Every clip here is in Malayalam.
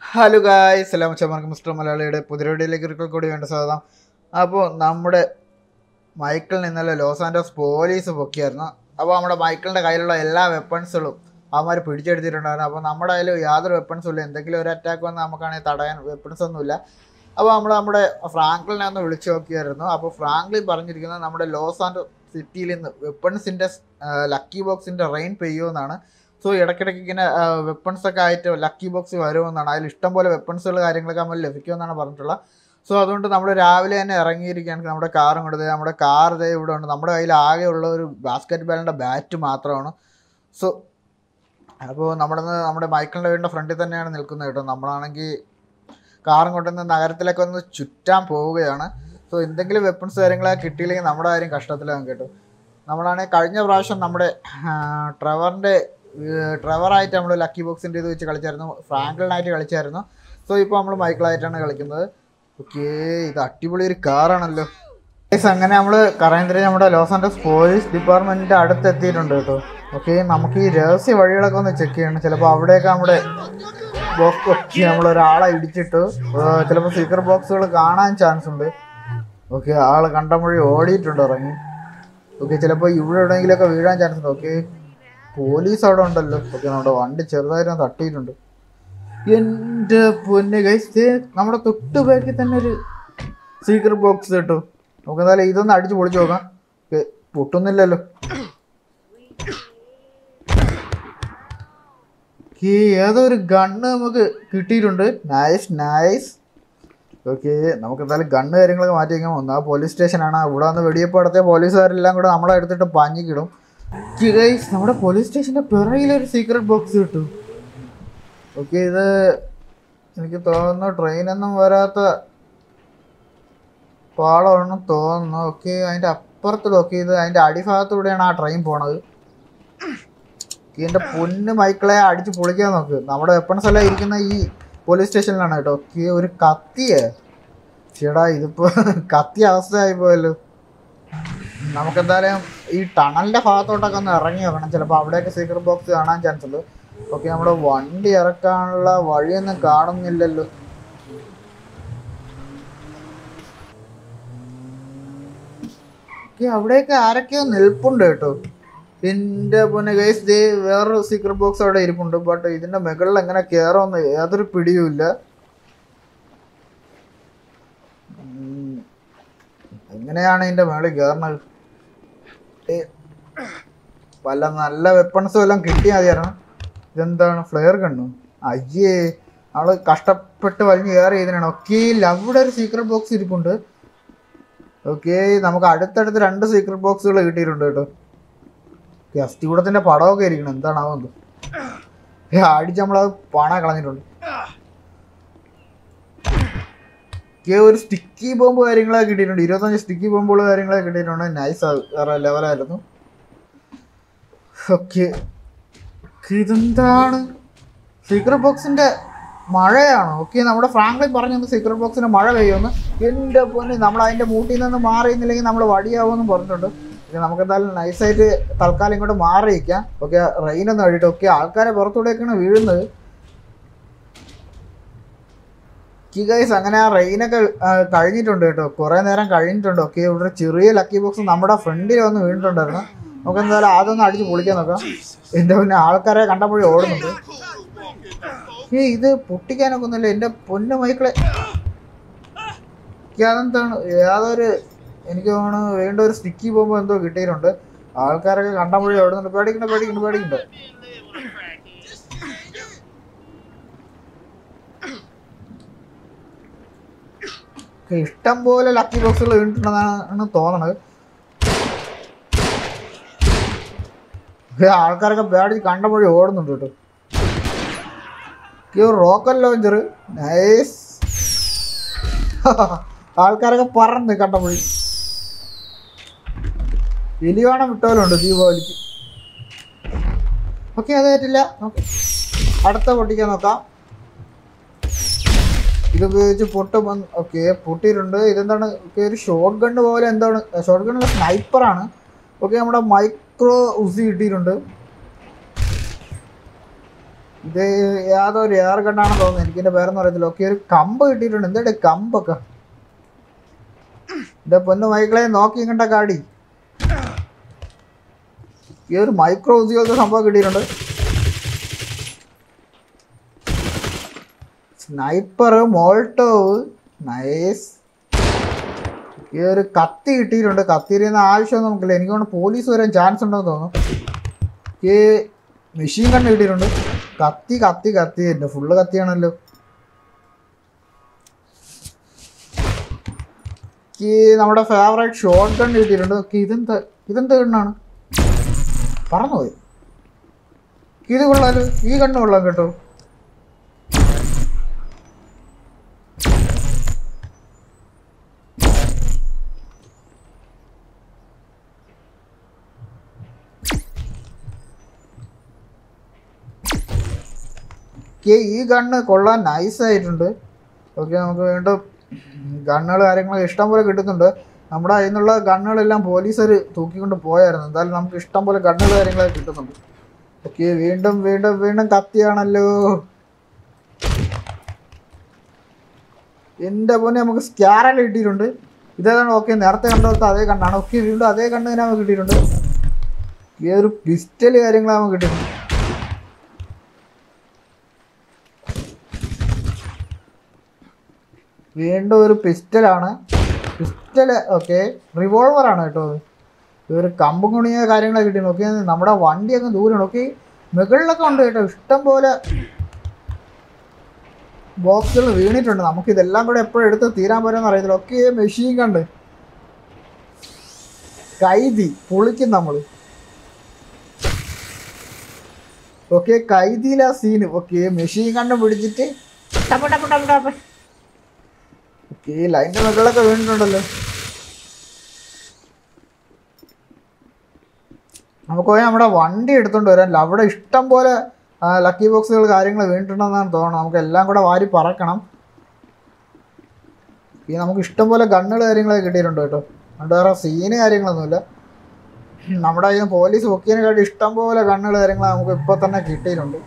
ഹലോ ഗായ് സലാം ചമാർക്ക് മിസ്റ്റർ മലയാളിയുടെ പുതിരടിയിലേക്ക് ഒരിക്കൽ കൂടി വേണ്ട സ്വാഗതം അപ്പോൾ നമ്മുടെ മൈക്കിളിന് ഇന്നലെ ലോസ് ആൻഡോസ് പോലീസ് പൊക്കിയായിരുന്നു അപ്പോൾ നമ്മുടെ മൈക്കിളിൻ്റെ കയ്യിലുള്ള എല്ലാ വെപ്പൺസുകളും അവന്മാർ പിടിച്ചെടുത്തിട്ടുണ്ടായിരുന്നു അപ്പോൾ നമ്മുടെ കയ്യിൽ യാതൊരു വെപ്പൺസും ഇല്ല എന്തെങ്കിലും ഒരു അറ്റാക്ക് വന്നാൽ നമുക്കാണെങ്കിൽ തടയാൻ വെപ്പൺസ് ഒന്നുമില്ല അപ്പോൾ നമ്മൾ നമ്മുടെ ഫ്രാങ്ക്ലിനെ ഒന്ന് വിളിച്ചു നോക്കിയായിരുന്നു അപ്പോൾ ഫ്രാങ്ക്ലിൻ പറഞ്ഞിരിക്കുന്നത് നമ്മുടെ ലോസ് ആൻഡ് സിറ്റിയിൽ നിന്ന് വെപ്പൺസിൻ്റെ ലക്കി ബോക്സിൻ്റെ റെയിൻ പെയ്യുമെന്നാണ് സോ ഇടയ്ക്കിടയ്ക്ക് ഇങ്ങനെ വെപ്പൺസ് ഒക്കെ ആയിട്ട് ലക്കി ബോക്സ് വരുമെന്നാണ് അതിൽ ഇഷ്ടം പോലെ വെപ്പൺസുകൾ കാര്യങ്ങളൊക്കെ നമ്മൾ ലഭിക്കുമെന്നാണ് പറഞ്ഞിട്ടുള്ളത് സോ അതുകൊണ്ട് നമ്മൾ രാവിലെ തന്നെ ഇറങ്ങിയിരിക്കുകയാണ് നമ്മുടെ കാറും കൊണ്ട് ദേ നമ്മുടെ കാർ ഇതേ ഇവിടെ ഉണ്ട് നമ്മുടെ കയ്യിൽ ആകെ ഉള്ള ഒരു ബാസ്ക്കറ്റ് ബാലിൻ്റെ ബാറ്റ് മാത്രമാണ് സോ അപ്പോൾ നമ്മുടെ നമ്മുടെ മൈക്കിളിൻ്റെ വീടിൻ്റെ ഫ്രണ്ടിൽ തന്നെയാണ് നിൽക്കുന്നത് കേട്ടോ നമ്മളാണെങ്കിൽ കാറും കൊണ്ടുവന്ന് നഗരത്തിലേക്ക് ഒന്ന് ചുറ്റാൻ പോവുകയാണ് സോ എന്തെങ്കിലും വെപ്പൺസ് കാര്യങ്ങളൊക്കെ കിട്ടിയില്ലെങ്കിൽ നമ്മുടെ കാര്യം കഷ്ടത്തിലാകും കേട്ടോ നമ്മളാണെങ്കിൽ കഴിഞ്ഞ പ്രാവശ്യം നമ്മുടെ ട്രവറിൻ്റെ ട്രവറായിട്ട് നമ്മൾ ലക്കി ബോക്സിൻ്റെ ഇത് വെച്ച് കളിച്ചായിരുന്നു ഫ്രാങ്ക്ലിനായിട്ട് കളിച്ചായിരുന്നു സോ ഇപ്പോൾ നമ്മൾ മൈക്കിളായിട്ടാണ് കളിക്കുന്നത് ഓക്കേ ഇത് അടിപൊളി ഒരു കാറാണല്ലോ Guys, അങ്ങനെ നമ്മൾ കറേന്ദ്ര നമ്മുടെ ലോസ് ആൻഡസ് പോലീസ് ഡിപ്പാർട്ട്മെൻറ്റിൻ്റെ അടുത്ത് എത്തിയിട്ടുണ്ട് കേട്ടോ ഓക്കെ നമുക്ക് ഈ രഹസ്യ വഴികളൊക്കെ ഒന്ന് ചെക്ക് ചെയ്യണം ചിലപ്പോൾ അവിടെയൊക്കെ നമ്മുടെ ബോക്സ് ഒക്കെ നമ്മൾ ഒരാളെ ഇടിച്ചിട്ട് ചിലപ്പോൾ സീക്രട്ട് ബോക്സുകൾ കാണാൻ ചാൻസ് ഉണ്ട് ഓക്കെ ആൾ കണ്ടമൊഴി ഓടിയിട്ടുണ്ട് ഇറങ്ങി ഓക്കെ ചിലപ്പോൾ ഇവിടെ എവിടെയെങ്കിലുമൊക്കെ വീഴാൻ ചാൻസ് ഉണ്ട് ഓക്കെ പോലീസ് അവിടെ ഉണ്ടല്ലോ ഓക്കെ നമ്മുടെ വണ്ടി ചെറുതായിട്ട് ഒന്ന് തട്ടിയിട്ടുണ്ട് എൻ്റെ പൊന്നെ ഗൈസ് നമ്മുടെ തൊട്ട് ബാക്കിൽ തന്നെ ഒരു സീക്രട്ട് ബോക്സ് കിട്ടും നമുക്ക് എന്തായാലും ഇതൊന്ന് അടിച്ച് പൊളിച്ച് നോക്കാം ഓക്കെ പൊട്ടുന്നില്ലല്ലോ ഓക്കെ ഏതോ ഒരു ഗണ്ണ് നമുക്ക് കിട്ടിയിട്ടുണ്ട് നൈസ് നൈസ് ഓക്കെ നമുക്ക് എന്തായാലും ഗണ്ണ് കാര്യങ്ങളൊക്കെ മാറ്റി വയ്ക്കാൻ ഒന്ന് ആ പോലീസ് സ്റ്റേഷനാണ് ഇവിടെ വന്ന് വെടിയപ്പോൾ നടത്തിയ പോലീസുകാരെല്ലാം കൂടെ നമ്മളെ എടുത്തിട്ട് പഞ്ഞിക്കിടും ഗൈസ് നമ്മുടെ പോലീസ് സ്റ്റേഷൻ്റെ പിറകിലൊരു സീക്രട്ട് ബോക്സ് കിട്ടും ഓക്കെ ഇത് എനിക്ക് തോന്നുന്നു ട്രെയിനൊന്നും വരാത്ത പാളമാണെന്ന് തോന്നുന്നു ഓക്കെ അതിൻ്റെ അപ്പുറത്ത് ഓക്കെ ഇത് അതിൻ്റെ അടിഭാഗത്തൂടെയാണ് ആ ട്രെയിൻ പോണത് എൻ്റെ പൊന്ന് മൈക്കിളെ അടിച്ച് പൊളിക്കാൻ നോക്ക് നമ്മുടെ വെപ്പൺസ് എല്ലാം ഇരിക്കുന്ന ഈ പോലീസ് സ്റ്റേഷനിലാണ് കേട്ടോ ഓക്കെ ഒരു കത്തിയേ ചേടാ ഇതിപ്പോ കത്തി അവസ്ഥയായി പോയല്ലോ നമുക്കെന്തായാലും ഈ ടണലിന്റെ ഭാഗത്തോട്ടൊക്കെ ഒന്ന് ഇറങ്ങി നോക്കണം ചിലപ്പോൾ അവിടെയൊക്കെ സീക്രട്ട് ബോക്സ് കാണാൻ ചാൻസ് ഉണ്ട് ഓക്കെ നമ്മുടെ വണ്ടി ഇറക്കാനുള്ള വഴിയൊന്നും കാണുന്നില്ലല്ലോ ഓക്കെ അവിടെയൊക്കെ ആരൊക്കെയോ നിൽപ്പുണ്ട് കേട്ടോ എൻ്റെ പൊന്നെ ഗൈസ് ദേ വേറൊരു സീക്രട്ട് ബോക്സ് അവിടെ ഇരിപ്പുണ്ട് ബട്ട് ഇതിൻ്റെ മുകളിൽ എങ്ങനെ കയറുമെന്ന് യാതൊരു പിടിയുമില്ല ഉം. എങ്ങനെയാണ് ഇതിൻ്റെ മുകളിൽ കയറണത് ഏ, വല്ല നല്ല വെപ്പൺസും എല്ലാം കിട്ടിയാൽ മതിയായിരുന്നു ഇതെന്താണ് ഫ്ലെയർ കണ്ണു അയ്യേ അവള് കഷ്ടപ്പെട്ട് വലിഞ്ഞ് കയറി ചെയ്തതാണ് ഓക്കെ അവിടെ ഒരു സീക്രട്ട് ബോക്സ് ഇരിപ്പുണ്ട് ഓക്കെ നമുക്ക് അടുത്തടുത്ത് രണ്ട് സീക്രട്ട് ബോക്സുകൾ കിട്ടിയിട്ടുണ്ട് കേട്ടോ അസ്ഥികൂടത്തിന്റെ പടമൊക്കെ ഇരിക്കണം എന്താണാവുന്നത് അടിച്ച് നമ്മളത് പണ കളഞ്ഞിട്ടുണ്ട് ഒക്കെ ഒരു സ്റ്റിക്കി ബോംബ് കാര്യങ്ങളൊക്കെ കിട്ടിയിട്ടുണ്ട് ഇരുപത്തഞ്ച് സ്റ്റിക്കി ബോംബുകൾ കാര്യങ്ങളൊക്കെ കിട്ടിയിട്ടുണ്ട് നൈസ് വേറെ ലെവലായിരുന്നു ഓക്കെ ഇതെന്താണ് സീക്രട്ട് ബോക്സിന്റെ മഴയാണോ ഓക്കെ നമ്മുടെ ഫ്രാങ്ക്ലിൻ പറഞ്ഞു സീക്രട്ട് ബോക്സിന് മഴ പെയ്യുമെന്ന് എൻ്റെ പൊന്നെ നമ്മൾ അതിന്റെ മൂട്ടിൽ നിന്ന് മാറിയിന്നില്ലെങ്കിൽ നമ്മൾ വടിയാവുമെന്ന് പറഞ്ഞിട്ടുണ്ട് പിന്നെ നമുക്ക് എന്തായാലും നൈസായിട്ട് തൽക്കാലം ഇങ്ങോട്ട് മാറിയിരിക്കാം ഓക്കെ റെയിൻ ഒന്ന് കഴിയിട്ട് ഓക്കെ ആൾക്കാരെ പുറത്തൂടെയൊക്കെയാണ് വീഴുന്നത് ഗൈസ് അങ്ങനെ ആ റെയിനൊക്കെ കഴിഞ്ഞിട്ടുണ്ട് കേട്ടോ കുറേ നേരം കഴിഞ്ഞിട്ടുണ്ട് ഓക്കെ ഇവിടെ ഒരു ചെറിയ ലക്കി ബോക്സ് നമ്മുടെ ഫ്രണ്ടിൽ വന്ന് വീണിട്ടുണ്ടായിരുന്നു നമുക്ക് എന്തായാലും അതൊന്ന് അടിച്ച് പൊളിക്കാൻ നോക്കാം എൻ്റെ പിന്നെ ആൾക്കാരെ കണ്ടപ്പോഴേ ഓടുന്നുണ്ട് ഏ ഇത് പൊട്ടിക്കാനൊക്കെ ഒന്നുമില്ല എൻ്റെ പൊന്നു മൈക്കിളെ എനിക്ക് അതെന്താണ് യാതൊരു എനിക്ക് തോന്നുന്നു വേണ്ട ഒരു സ്റ്റിക്കി പോകുമ്പോൾ എന്തോ കിട്ടിയിട്ടുണ്ട് ആൾക്കാരൊക്കെ കണ്ടപ്പോഴേ ഓടുന്നുണ്ട് പേടിക്കണ്ട പേടിക്കണ്ട പേടിക്കണ്ട ഒക്കെ ഇഷ്ടം പോലെ ലക്കി ബോക്സുകൾ വീണിട്ടുണ്ടെന്നാണ് തോന്നണത് ഏ, ആൾക്കാരൊക്കെ പേടിച്ച് കണ്ടപ്പോഴേ ഓടുന്നുണ്ട് കേട്ടോ ഈ റോക്കറ്റ് ലോഞ്ചർ നൈസ് ആൾക്കാരൊക്കെ പറന്ന് കണ്ടപ്പോഴേ എലിവാണം വിട്ടോലുണ്ട് ദീപാവലിക്ക് ഓക്കെ അത് പറ്റില്ല ഓക്കെ അടുത്ത പൊട്ടിക്കാൻ നോക്കാം ഇത് ഉപയോഗിച്ച് പൊട്ടും ഓക്കെ പൊട്ടിയിട്ടുണ്ട് ഇതെന്താണ് ഓക്കെ ഒരു ഷോർട്ട് ഗണ്ണ് പോലെ എന്താണ് ഷോർട്ട് ഗണ്ണ് സ്നൈപ്പറാണ് ഓക്കെ നമ്മുടെ മൈക്രോ ഉസി കിട്ടിയിട്ടുണ്ട് ഇത് യാതൊരു എയർ ഗണ്ണാണെന്ന് തോന്നുന്നു എനിക്കിന്റെ പേരൊന്നും അറിയത്തില്ല ഒക്കെ ഒരു കമ്പ് കിട്ടിയിട്ടുണ്ട് എന്താ കമ്പൊക്കെ എന്റെ പൊന്നു മൈക്കിളെ നോക്കി കണ്ട കാടി ഈ ഒരു മൈക്രോ ഉദ്യോഗ സംഭവം കിട്ടിയിട്ടുണ്ട് സ്നൈപ്പർ മോൾട്ടോവ് നൈസ് ഈ ഒരു കത്തി കിട്ടിയിട്ടുണ്ട് കത്തിയിരുന്ന ആവശ്യം നമുക്കില്ല എനിക്ക് തോന്നുന്നു പോലീസ് വരാൻ ചാൻസ് ഉണ്ടെന്ന് തോന്നുന്നു ഈ മെഷീൻ കണ്ണ് കിട്ടിയിട്ടുണ്ട് കത്തി കത്തി കത്തി തന്നെ ഫുള്ള് കത്തിയാണല്ലോ ഈ നമ്മുടെ ഫേവറേറ്റ് ഷോർട്ട് ഗൺ കിട്ടിയിട്ടുണ്ട് ഓക്കെ ഇതെന്താ ഇതെന്ത് ഗണ്ണാണ് പറന്നുപോയി ഇത് കൊള്ളാലോ ഈ കണ്ണ് കൊള്ളാം കേട്ടോ ഓക്കെ ഈ ഗണ്ണ് കൊള്ളാൻ നൈസ് ആയിട്ടുണ്ട് ഓക്കെ നമുക്ക് വീണ്ടും ഗണ്ണുകൾ കാര്യങ്ങൾ ഇഷ്ടം പോലെ കിട്ടുന്നുണ്ട് നമ്മുടെ അതിൽ നിന്നുള്ള ഗണ്ണുകളെല്ലാം പോലീസുകാർ തൂക്കിക്കൊണ്ട് പോയായിരുന്നു എന്തായാലും നമുക്ക് ഇഷ്ടം പോലെ ഗണ്ണുകൾ കാര്യങ്ങളൊക്കെ കിട്ടുന്നുണ്ട് ഓക്കെ വീണ്ടും വീണ്ടും വീണ്ടും കത്തിയാണല്ലോ എൻ്റെ പൊന്നെ നമുക്ക് സ്കാറൽ കിട്ടിയിട്ടുണ്ട് ഇതേതാണ് ഓക്കെ നേരത്തെ കണ്ടോത്ത് അതേ കണ്ണാണ് ഓക്കെ വീണ്ടും അതേ കണ്ണ് തന്നെ നമുക്ക് കിട്ടിയിട്ടുണ്ട് ഈ ഒരു പിസ്റ്റൽ കാര്യങ്ങൾ നമുക്ക് കിട്ടിയിട്ടുണ്ട് വീണ്ടും ഒരു പിസ്റ്റലാണ് പിസ്റ്റൽ ഓക്കെ റിവോൾവറാണ് കേട്ടോ ഇത് ഒരു കമ്പും കുണിയ കാര്യങ്ങളൊക്കെ കിട്ടി നോക്കി നമ്മുടെ വണ്ടി അങ്ങ് ദൂരം നോക്കി മുകളിലൊക്കെ ഉണ്ട് കേട്ടോ ഇഷ്ടം പോലെ ബോക്സുകൾ വീണിട്ടുണ്ട് നമുക്ക് ഇതെല്ലാം കൂടെ എപ്പോഴും എടുത്ത് തീരാൻ പറ്റുമെന്ന് അറിയത്തില്ല ഒക്കെ മെഷീൻ കണ്ട് കൈതി പൊളിക്കും നമ്മൾ ഓക്കെ കൈതിയിലാ സീന് ഓക്കെ മെഷീൻ കണ്ട് പിടിച്ചിട്ട് ടപ്പ ടപ്പ ടപ്പ ടപ്പ ഈ ലൈൻ്റെ മുകളിലൊക്കെ വീണിട്ടുണ്ടല്ലോ നമുക്ക് പോയി നമ്മുടെ വണ്ടി എടുത്തോണ്ട് വരാൻ അവിടെ ഇഷ്ടം പോലെ ലക്കി ബോക്സുകൾ കാര്യങ്ങൾ വീണിട്ടുണ്ടെന്നാണ് തോന്നുന്നത് നമുക്ക് എല്ലാം കൂടെ വാരി പറക്കണം ഈ നമുക്ക് ഇഷ്ടം പോലെ ഗണ്ണുകൾ കാര്യങ്ങളൊക്കെ കിട്ടിയിട്ടുണ്ട് കേട്ടോ അതുകൊണ്ട് വേറെ സീന് കാര്യങ്ങളൊന്നുമില്ല നമ്മുടെ കയ്യിൽ നിന്ന് പോലീസ് പൊക്കിയതിനെക്കാട്ടി ഇഷ്ടം പോലെ ഗണ്ണുകൾ കാര്യങ്ങൾ നമുക്ക് ഇപ്പോൾ തന്നെ കിട്ടിയിട്ടുണ്ട്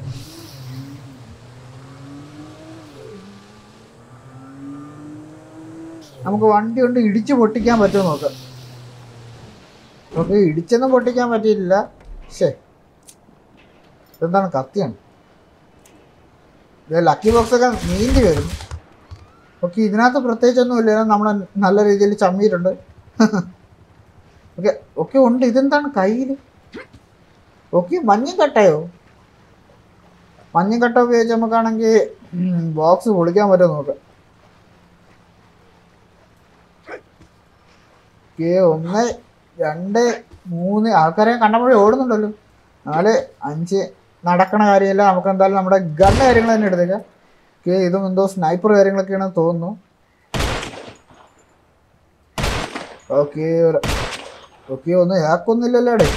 നമുക്ക് വണ്ടി കൊണ്ട് ഇടിച്ച് പൊട്ടിക്കാൻ പറ്റുമോ നോക്കാം നമുക്ക് ഇടിച്ചൊന്നും പൊട്ടിക്കാൻ പറ്റിയിട്ടില്ല ശേ ഇതെന്താണ് കത്തിയാണ് ഇത് ലക്കി ബോക്സ് ഒക്കെ നീന്തി വരും ഓക്കെ ഇതിനകത്ത് പ്രത്യേകിച്ചൊന്നും ഇല്ല നമ്മൾ നല്ല രീതിയിൽ ചമ്മിയിട്ടുണ്ട് ഓക്കെ ഓക്കെ ഉണ്ട് ഇതെന്താണ് കയ്യിൽ ഓക്കെ മഞ്ഞയും കട്ടയോ മഞ്ഞയും കട്ട ഉപയോഗിച്ച് നമുക്കാണെങ്കിൽ ബോക്സ് പൊളിക്കാൻ പറ്റുമോ നോക്കാം ഓക്കെ ഒന്ന് രണ്ട് മൂന്ന് ആൾക്കാരെ കണ്ടപ്പോഴേ ഓടുന്നുണ്ടല്ലോ നാല് അഞ്ച് നടക്കണ കാര്യമല്ല നമുക്ക് എന്തായാലും നമ്മുടെ ഗണ്ണ് കാര്യങ്ങൾ തന്നെ എടുത്തേക്കാം ഓക്കെ ഇതും എന്തോ സ്നൈപ്പർ കാര്യങ്ങളൊക്കെയാണ് തോന്നുന്നു ഓക്കെ ഓക്കെ ഒന്നും ഏക്കൊന്നുമില്ലല്ലോ അവിടെ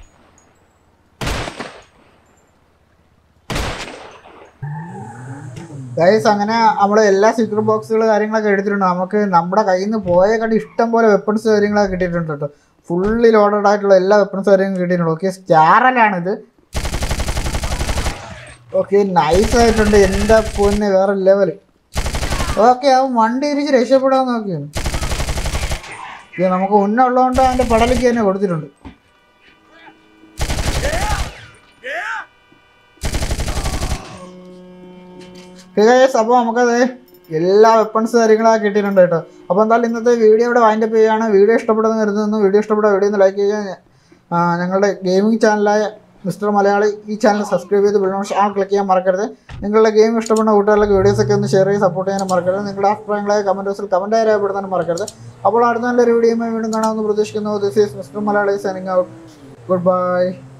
ഗൈസ് അങ്ങനെ നമ്മൾ എല്ലാ സീക്രട്ട് ബോക്സുകൾ കാര്യങ്ങളൊക്കെ എടുത്തിട്ടുണ്ട് നമുക്ക് നമ്മുടെ കയ്യിൽ നിന്ന് പോയ കണ്ട് ഇഷ്ടം പോലെ വെപ്പൺസ് കാര്യങ്ങളൊക്കെ കിട്ടിയിട്ടുണ്ട് കേട്ടോ ഫുള്ളി ലോഡഡ് ആയിട്ടുള്ള എല്ലാ വെപ്പൺസ് കാര്യങ്ങളും കിട്ടിയിട്ടുണ്ട് ഓക്കെ സ്റ്റാറലാണിത് ഓക്കെ നൈസ് ആയിട്ടുണ്ട് എൻ്റെ പൊന്നെ വേറെ ലെവൽ ഓക്കെ അവൻ വണ്ടി തിരിച്ച് രക്ഷപ്പെടാൻ നോക്കിയാണ് ഇത് നമുക്ക് ഉന്നുള്ളതുകൊണ്ട് അതിൻ്റെ പടലേക്ക് തന്നെ കൊടുത്തിട്ടുണ്ട് ഗൈസ് അപ്പോൾ നമുക്കത് എല്ലാ വെപ്പൺസ് കാര്യങ്ങളൊക്കെ കിട്ടിയിട്ടുണ്ട് കേട്ടോ അപ്പോൾ എന്തായാലും ഇന്നത്തെ വീഡിയോ ഇവിടെ വൈൻഡപ്പ് ചെയ്യുകയാണ് വീഡിയോ ഇഷ്ടപ്പെടുന്ന കരുതുന്നു വീഡിയോ ഇഷ്ടപ്പെട്ട വീഡിയോ ഒന്ന് ലൈക്ക് ചെയ്യുക ആ, ഞങ്ങളുടെ ഗെയിമിംഗ് ചാനലായ മിസ്റ്റർ മലയാളി ഈ ചാനൽ സബ്സ്ക്രൈബ് ചെയ്ത് ബിൽഡ് ആ ക്ലിക്ക് ചെയ്യാൻ മറക്കരുത് നിങ്ങളുടെ ഗെയിം ഇഷ്ടപ്പെടുന്ന കൂട്ടുകാരുടെ വീഡിയോസൊക്കെ ഒന്ന് ഷെയർ ചെയ്ത് സപ്പോർട്ട് ചെയ്യാനും മറക്കരുത് നിങ്ങളുടെ അഭിപ്രായങ്ങളെ കമൻറ്റ് ബോക്സിൽ കമൻറ്റായി രേഖപ്പെടുത്താനും മറക്കരുത് അപ്പോൾ അടുത്ത നല്ലൊരു വീഡിയോയുമായി വീണ്ടും കാണാമെന്ന് പ്രതീക്ഷിക്കുന്നു this is mister Malayali signing out good by